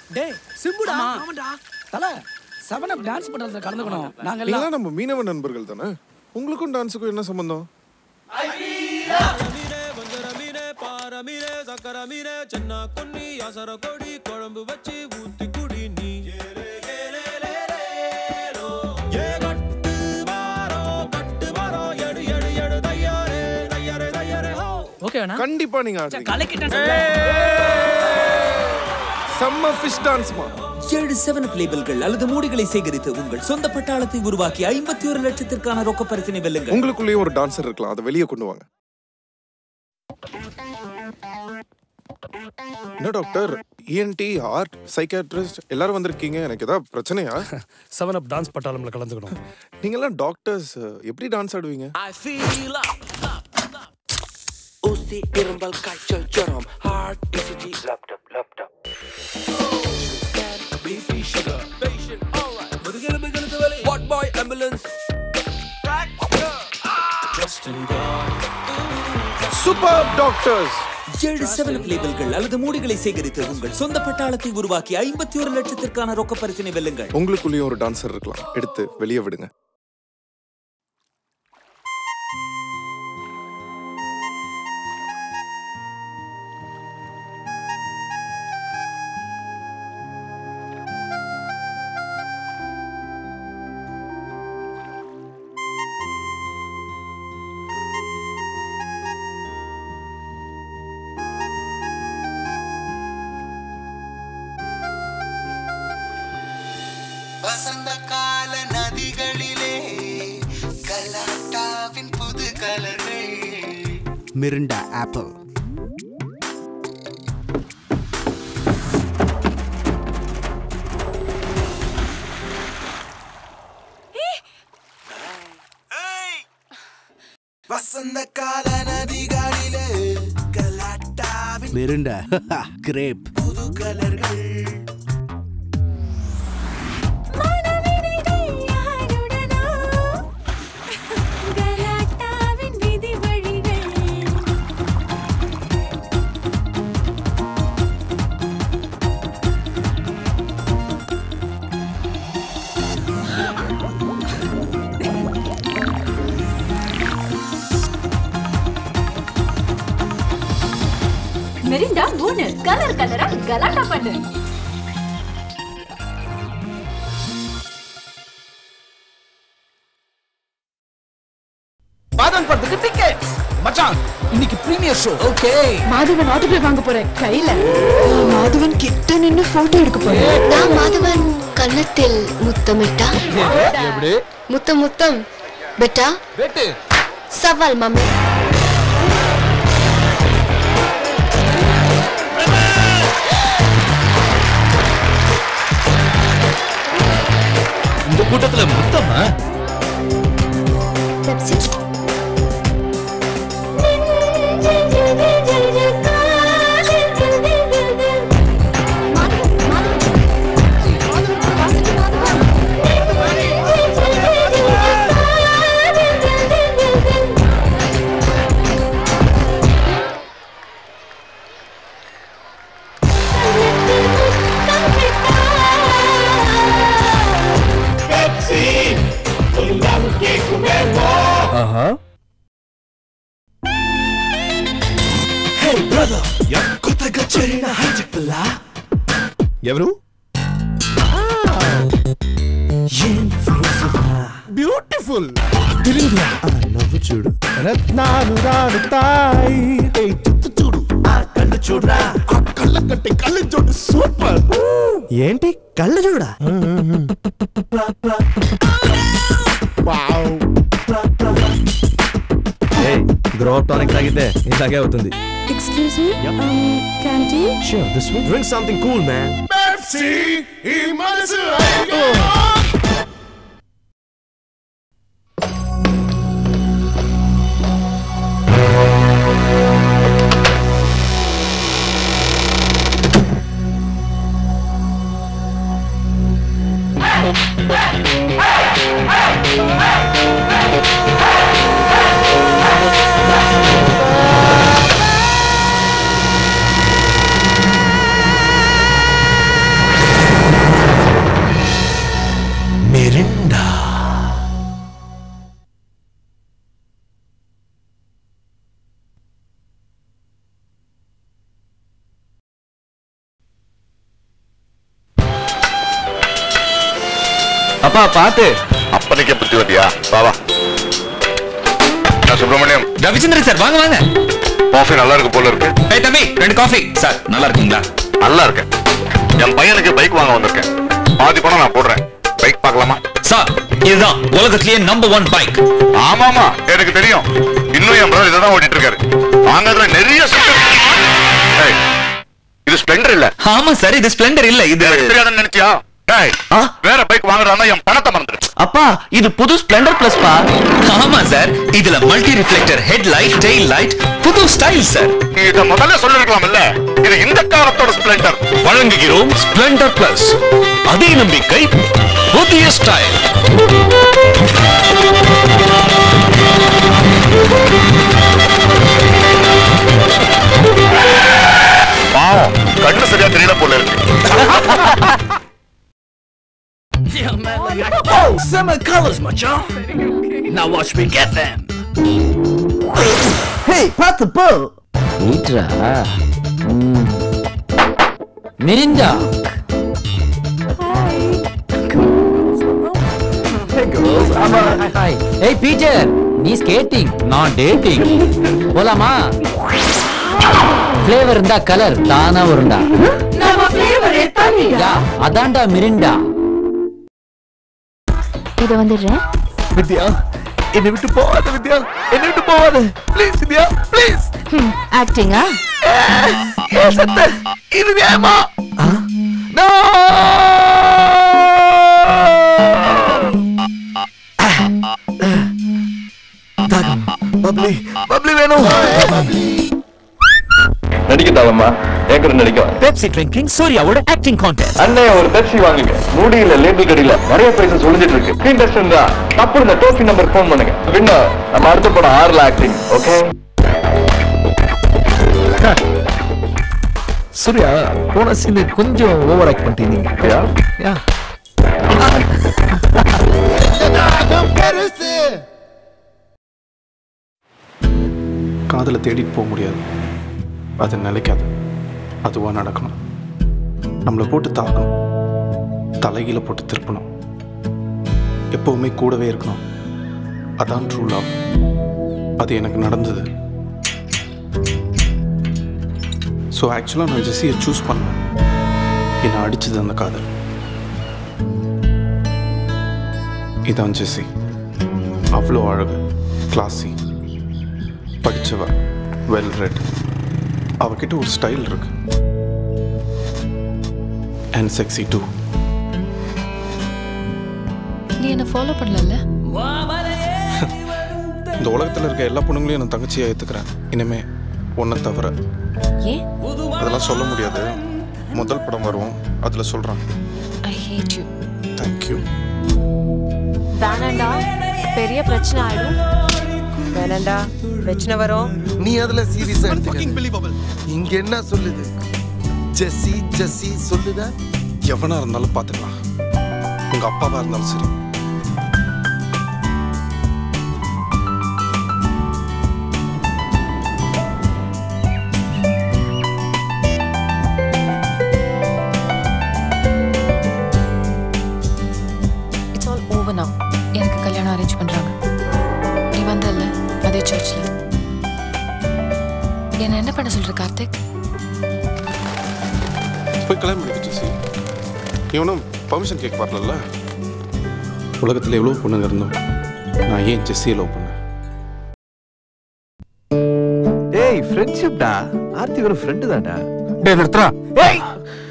டேய் சிம்புடா ஆமாடா தல செவன் அப் டான்ஸ் பண்றதுல கலந்துக்கணும் நாங்க எல்லாம் நீங்களாம் நம்ம மீனவ நண்பர்கள் தானே உங்களுக்கும் டான்ஸுக்கும் என்ன சம்பந்தம் மீனே வஞ்சர மீனே பாற மீனே சக்கர மீனே சென்னா கொன்னி அசர கொடி குழம்பு வச்சு ஊத்தி குடி நீ ஏ கட்டு வாரோ கட்டு வாரோ எடு எடு எடு தையாரே தையாரே தையாரே ஹோ ஓகே வேணா கண்டிப்பா நீங்க ஆடுறீங்க கலக்கிட்டேன் செம்ம ஃபிஷ் டான்ஸ்மா ஏழு செவன் லேபிள்கள் அல்லது மூடிகளை சேகரித்து உங்கள் சொந்த பட்டாளத்தை உருவாக்கி ஐம்பத்தி ஒரு லட்சத்திற்கான ரொக்க பரிசினை வெல்லுங்கள் உங்களுக்குள்ளேயே ஒரு டான்சர் இருக்கலாம் அதை வெளியே கொண்டு வாங்க என்ன டாக்டர் இஎன்டி ஆர்ட் சைக்காட்ரிஸ்ட் எல்லாரும் வந்திருக்கீங்க எனக்கு ஏதாவது பிரச்சனையா செவன் அப் டான்ஸ் பட்டாளம்ல கலந்துக்கணும் நீங்கெல்லாம் டாக்டர்ஸ் எப்படி டான்ஸ் ஆடுவீங்க I feel up ஊசி இரும்பல் காய்ச்சல் ஜுரம் heart ECG laptop laptop BP sugar patient alright முதுகெலும்புகளுக்கு வலி what boy ambulance trust in God super doctors ஏழு செவன் லேபிள்கள் அல்லது மூடிகளை சேகரித்து உங்கள் சொந்த பட்டாளத்தை உருவாக்கி ஐம்பத்தி ஒரு லட்சத்திற்கான ரொக்க பரிசினை வெல்லுங்கள் உங்களுக்குள்ளேயும் ஒரு டான்சர் இருக்கலாம் எடுத்து வெளியே விடுங்க வசந்த கால நதிகளிலே கலாட்டாவின் புது கலர்கள் மிரிண்டா ஆப்பிள் வசந்த கால நதிகளிலே கலாட்டாவின் மிரிண்டா கிரேப் புது கலர்கள் மெரிண்டா மூணு கலர் கலரா கலாட்டா பண்ணு பாதன் படத்துக்கு டிக்கெட் மச்சான் இன்னைக்கு premiere show okay Madhavan autograph வாங்க போறேன் கையில மாதவன் கிட்ட நின்னு போட்டோ எடுக்க போறேன் நான் மாதவன் கன்னத்தில் முத்தமிட்டா எப்படி முத்தம் முத்தம் பெட்டா வெட்டு சவால் மாமே இந்த கூட்டத்துல முத்தமா பெப்சி ஆஹா కొత్తగా చేరిన హైటెక్ పిల్ల ఎవరు బ్యూటిఫుల్ నవ్వు చూడు రత్నాలు రాడుతాయి ఏయ్, చుట్టూ చూడు ఆ కళ్ళు చూడరా ఆ కళ్ళ కట్టి కళ్ళు చూడు సూపర్ ఏంటి కళ్ళు చూడా గ్రో టానిక్ తాగితే ఇలాగే అవుతుంది excuse me canteen Sure, this one. Drink something cool, man. ఆ அப்பா பாத்து அப்பனைக்கே புத்தி வந்தியா வா வா நான் சுப்பிரமணியம் ரவிச்சந்திரன் சார் வாங்க வாங்க காஃபி நல்லா இருக்கு போல இருக்கு ஏய் தம்பி ரெண்டு காஃபி சார் நல்லா இருக்குங்களா நல்லா இருக்கேன் என் பையனுக்கு பைக் வாங்க வந்திருக்கேன் பாதி பணம் நான் போடுறேன் பைக் பார்க்கலாமா சார் இதுதான் உலகத்திலேயே நம்பர் ஒன் பைக் ஆமாமா எனக்கு தெரியும் இன்னும் என் பிரதர் இதை தான் ஓட்டிட்டு இருக்காரு வாங்கறதுல நிறைய சுத்து- ஏய், இது ஸ்ப்ளெண்டர் இல்ல ஆமா சார் இது ஸ்ப்ளெண்டர் இல்ல இது எனக்கு தெரியாதுன்னு நினைச்சியா டேய், வேற பைக் வாங்குறதா என் பணத்தை மறந்துடு அப்பா இது புது ஸ்ப்ளெண்டர் பிளஸ் பா ஆமா சார் இதுல multi reflector head light tail light புது ஸ்டைல் சார் இத முதல்ல சொல்லிருக்கலாம்ல இது இந்த காலத்தோட ஸ்ப்ளெண்டர் வழங்குகிறோம் ஸ்ப்ளெண்டர் பிளஸ் அதே நம்பிக்கை புதிய ஸ்டைல் பாவம் கண்ணு சரியா தெரியல போல இருக்கு Oh, summer colors, Machan. Now watch me get them. Hey, பார்த்து போ நீட்ரா மிரிண்டா ஹாய் ஏய் பீட்டர் நீ ஸ்கேட்டிங் நான் டேட்டிங் போலாமா ஃப்ளேவர் இருந்தா கலர் தானா வரும்டா நம்ம ஃப்ளேவர் யா, அதான்டா மிரிண்டா இத வந்துடுறேன் வித்யா என்னை விட்டு போவாத வித்யா என்னை விட்டு போவாத ப்ளீஸ் வித்யா ப்ளீஸ் ஆக்டிங்கா ஏ சத்த இது ஏமா நோ தாகம் பப்ளி பப்ளி வேணும் நடிக்க தாவம்மா ஏக்கர் நடிக்கலாம் பெப்சி ட்ரிங்கிங் சூர்யாவோட ஆக்டிங் கான்டெஸ்ட் அண்ணே ஒரு பெப்சி வாங்குங்க மூடியில லேபிள் கடியில நிறைய பிரைஸ் ஒளிஞ்சிட்டு இருக்கு ஸ்கிரீன் டெஸ்ட் இருந்தா தப்பு இந்த டோஃபி நம்பர் ஃபோன் பண்ணுங்க பின்ன நம்ம அடுத்த படம் ஆறுல ஆக்டிங் ஓகே சூர்யா போன சீன் கொஞ்சம் ஓவர் ஆக்ட் பண்ணிட்டீங்க யா காதலை தேடிட்டு போக முடியாது அது நிலைக்காது அதுவா நடக்கணும் நம்மளை போட்டு தாக்கணும் தலைகீழ போட்டு திருப்பணும் எப்பவுமே கூடவே இருக்கணும் அதான் ட்ரூ லவ் அது எனக்கு நடந்தது ஸோ ஆக்சுவலாக நான் ஜெஸ்ஸியை சூஸ் பண்ணேன் என்னை அடிச்சது அந்த காதல் இதான் ஜெஸ்ஸி அவ்வளோ அழகு கிளாஸி படிச்சவ வெல் ரெட் அவகிட்ட ஒரு ஸ்டைல் இருக்கு அண்ட் செக்ஸி டூ நீ என்ன ஃபாலோ பண்ணல இந்த உலகத்தில் இருக்க எல்லா பொண்ணுங்களையும் நான் தங்கச்சியாக ஏற்றுக்கிறேன் இனிமே ஒன்றை தவிர ஏன் அதெல்லாம் சொல்ல முடியாது முதல் படம் வரும் அதில் சொல்கிறேன் ஐ ஹேட் யூ தேங்க்யூ வேணாண்டா பெரிய பிரச்சனை ஆயிடும் வேணாண்டா பிரச்சனை வரும் நீ அதுல சீரியஸா எடுத்துக்க இங்க என்ன சொல்லுது ஜெஸ்ஸி ஜெஸ்ஸி சொல்லுதா எவனா இருந்தாலும் பார்த்துக்கலாம் உங்க அப்பாவா இருந்தாலும் சரி இட்ஸ் ஆல் ஓவர் நவ் எனக்கு கல்யாணம் அரேஞ்ச் பண்றாங்க நீ வந்தல்ல அதே சர்ச்ல என்ன என்ன பண்ண சொல்ற கார்த்திக் போய் கல்யாணம் பண்ணிக்க ஜெசி இவனும் பர்மிஷன் கேட்க வரல உலகத்தில் எவ்வளோ பொண்ணுங்க இருந்தோம் நான் ஏன் ஜெஸ்ஸியை லவ் பண்ணேன் ஏய் ஃப்ரெண்ட்ஷிப்டா ஆர்த்தி ஒரு ஃப்ரெண்டு தான்டா டேய் நிறுத்துறா ஏய்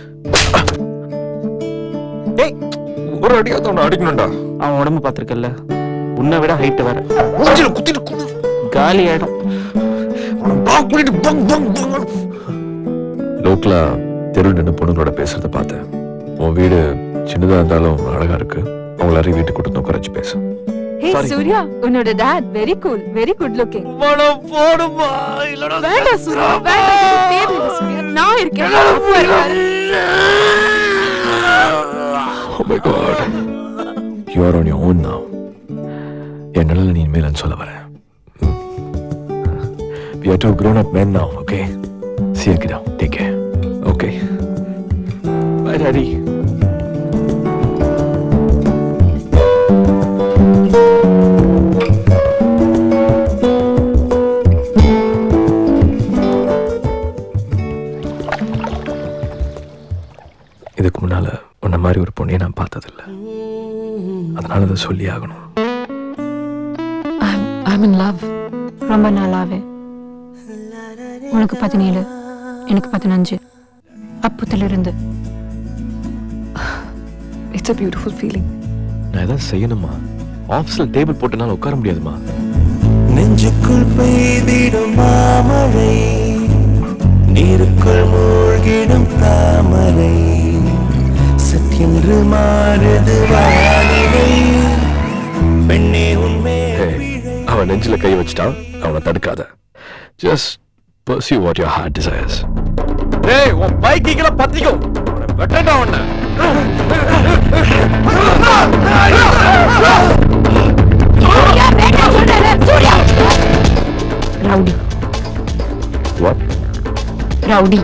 ஏய் ஒரு அடியாவது அவனை அடிக்கணும்டா அவன் உடம்பு பார்த்திருக்கல உன்னை விட ஹைட் வேற மூஞ்சில குத்திட்டு காலி ஆயிடும் பிளாக் பண்ணிட்டு பங் பங் பங் லோக்கலா தெருவில் நின்று பொண்ணுங்களோட பேசுறத பார்த்தேன் உன் வீடு சின்னதா இருந்தாலும் அழகா இருக்கு அவங்க எல்லாரையும் வீட்டுக்கு கூட்டு வந்து உட்கார வச்சு பேசு ஹே சூர்யா உன்னோட dad very cool very good looking பணம் போடுமா இல்லடா வேண்டாம் சூர்யா வேண்டாம் இது தேவையில்லை சூர்யா நான் இருக்கேன் அப்பா இருக்காரு. Oh my god. You are on your own now. என் நிழல நீ இனிமேல் சொல்ல வரேன் ம். We are two grown up men now, okay? See you, kiddo. Take care. Okay. Bye, daddy. மாதிரி ஒரு பொண்ணையை நான் பார்த்ததில்ல அதனால அதை சொல்லி ஆகணும் ஐம் இன் லவ் ரொம்ப நாளாவே உனக்கு பதினேழு எனக்கு பதினஞ்சு அப்பத்திலிருந்து இட்ஸ் அ பியூட்டிஃபுல் ஃபீலிங் நான் ஏதாவது செய்யணுமா ஆஃபீஸில் டேபிள் போட்டனால உட்கார முடியாதுமா நெஞ்சுக்குள் பெய்திடும் மாமழை நீருக்குள் மூழ்கிடும் தாமரை சற்றென்று மாறுது வானிலை பெண்ணே உண்மை அவன் நெஞ்சில கை வச்சிட்டான் அவனை தடுக்காத just pursue what your heart desires டேய் உன் பைக்கிங்கள பத்திக்கோ வெட்டடா உன்ன ரவுடி வாட் ரவுடி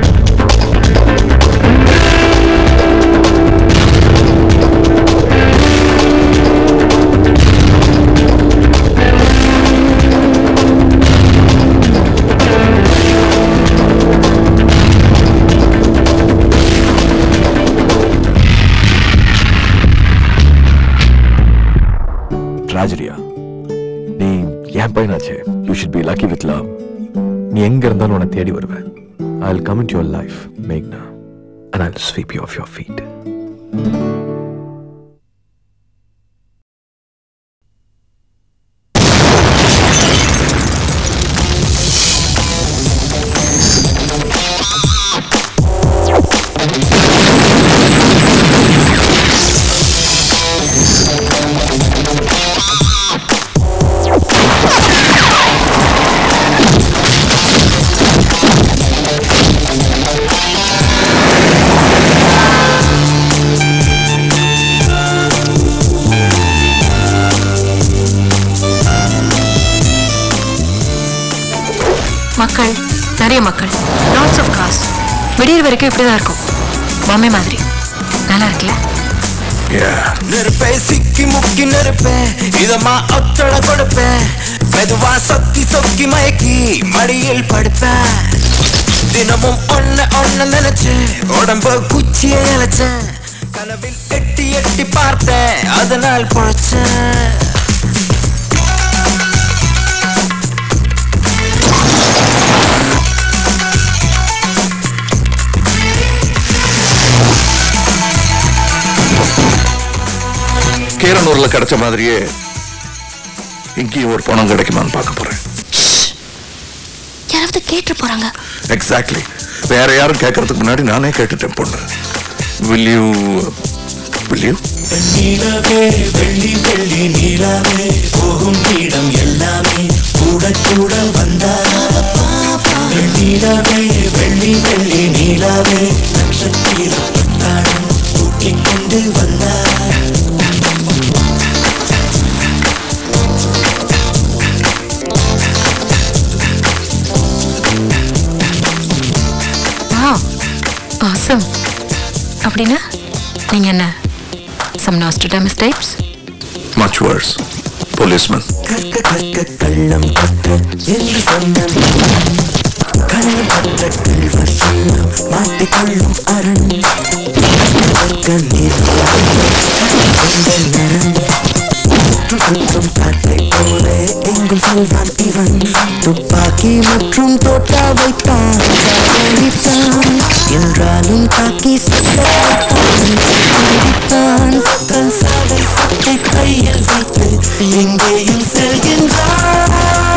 ட்ராஜடியா நீ என் பையனாச்சே you should be lucky with love நீ எங்க இருந்தாலும் உன்னை தேடி வருவேன் I will come in your life மேக்னா and I will sweep you off your feet மக்கள் நிறைய மக்கள் லாட்ஸ் ஆஃப் காஸ் விடியற் வரைக்கும் இப்படி தான் இருக்கும் பொம்மை மாதிரி நல்லா இருக்குல்ல நெருப்பேன் சிக்கி முக்கி நெருப்பேன் இதமா ஒத்தட கொடுப்பேன் மெதுவா சொக்கி சொக்கி மயக்கி மடியில் படுப்பேன் தினமும் ஒன்ன ஒன்ன நினைச்சு உடம்ப குச்சியை இழைச்சேன் கனவில் எட்டி எட்டி பார்த்தேன் அதனால் பொழைச்சேன் கீரனூர்ல கிடைச்ச மாதிரியே இங்கேயும் ஒரு பணம் கிடைக்குமான்னு பார்க்க போறேன் யாராவது கேட்டு போறாங்க எக்ஸாக்ட்லி வேற யாரும் கேட்கறதுக்கு முன்னாடி நானே கேட்டுட்டேன் பொண்ணு வில் யூ வில் யூ நீலவே வெள்ளி வெள்ளி நீலாவே போகும் இடம் எல்லாமே கூட கூட வந்தா நீலவே வெள்ளி வெள்ளி நீலாவே நட்சத்திர பட்டாளம் கூட்டிக் கொண்டு வந்தா வாவ் ஆசம் அப்படின்னா நீங்க என்ன some Nostradamus types much worse policeman கற்க கற்க கள்ளம் கற்று என்று சொன்ன கண்ணம் கற்ற கல்வர் சொல்லம் மாட்டிக்கொள்ளும் அரண் கற்க நீர் கொண்ட நரன் சுற்றும் சுற்றும் காற்றை போல எங்கும் செல்வான் இவன் துப்பாக்கி மற்றும் தோட்டா வைத்தான் காதலித்தான் என்றாலும் தாக்கி சட்டைத்தான் தன் சாலை சட்டை கையில் வைத்து எங்கேயும் செல்கின்றான்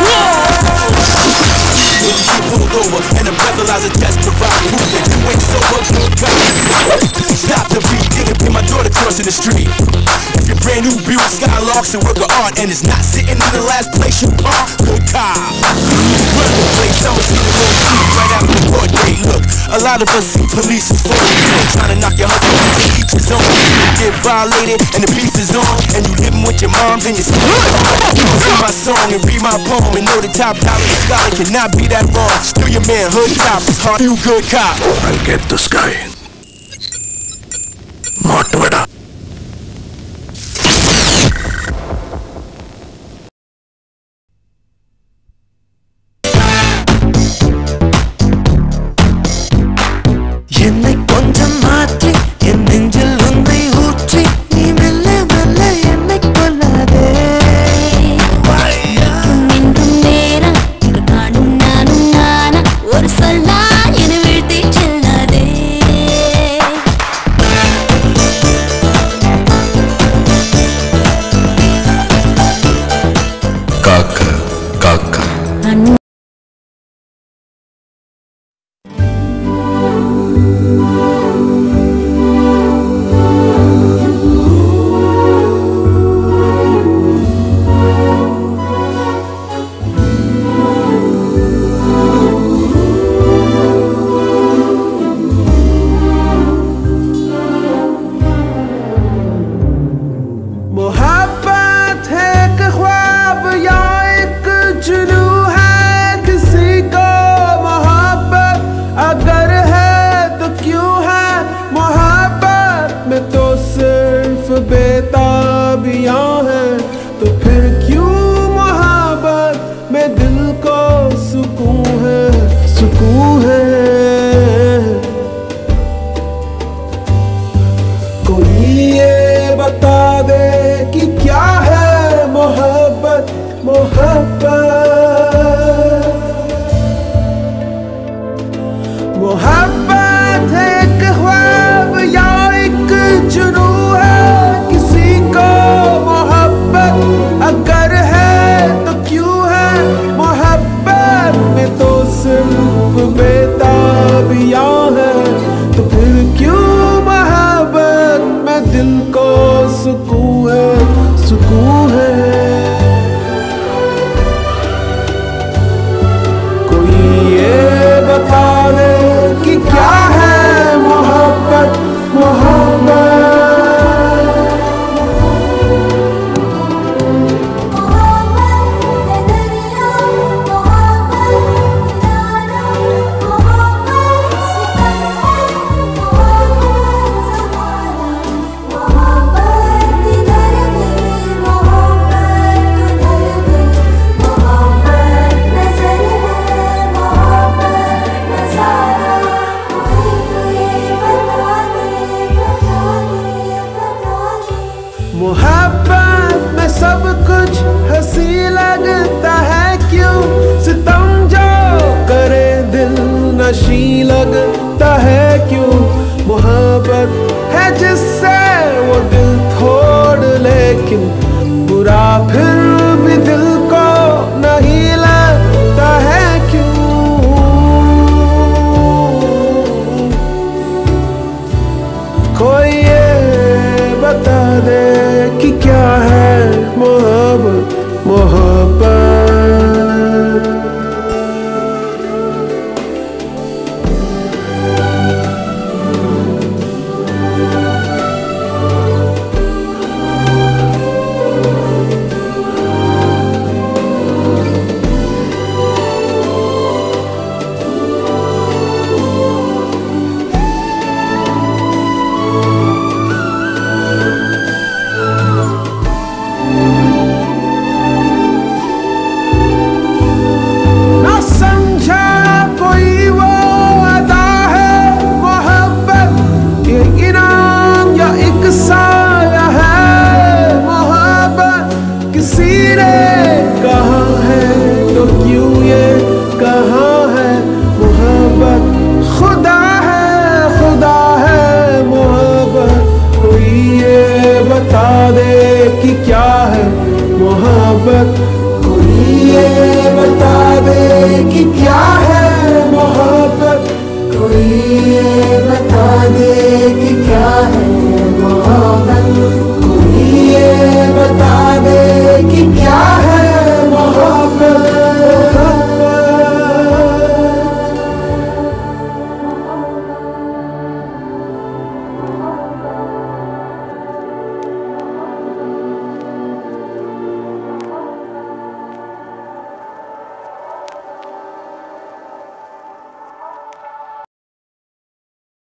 pulled over and the breathalyzer test provide proof that you ain't sober. Good God. Stop the beat, nigga, pin my daughter crossing the street. If your brand new Buick Skylark's a work of art and it's not sitting in the last place you park, good cop. Run the place, I'ma see the little teeth right after the court date. Look, a lot of us see police as full of trying to knock your husband to each his own. You get violated and the beef is on, and you living with your moms and your Sing my song and read my poem and know the top dollar scholar cannot be that wrong. Still your man, hood top, it's hard you good cop. I'll get this guy. மாட்டுவடா என்னை கொஞ்சம் மாற்றி என் நெஞ்சில் உன் கண்ணு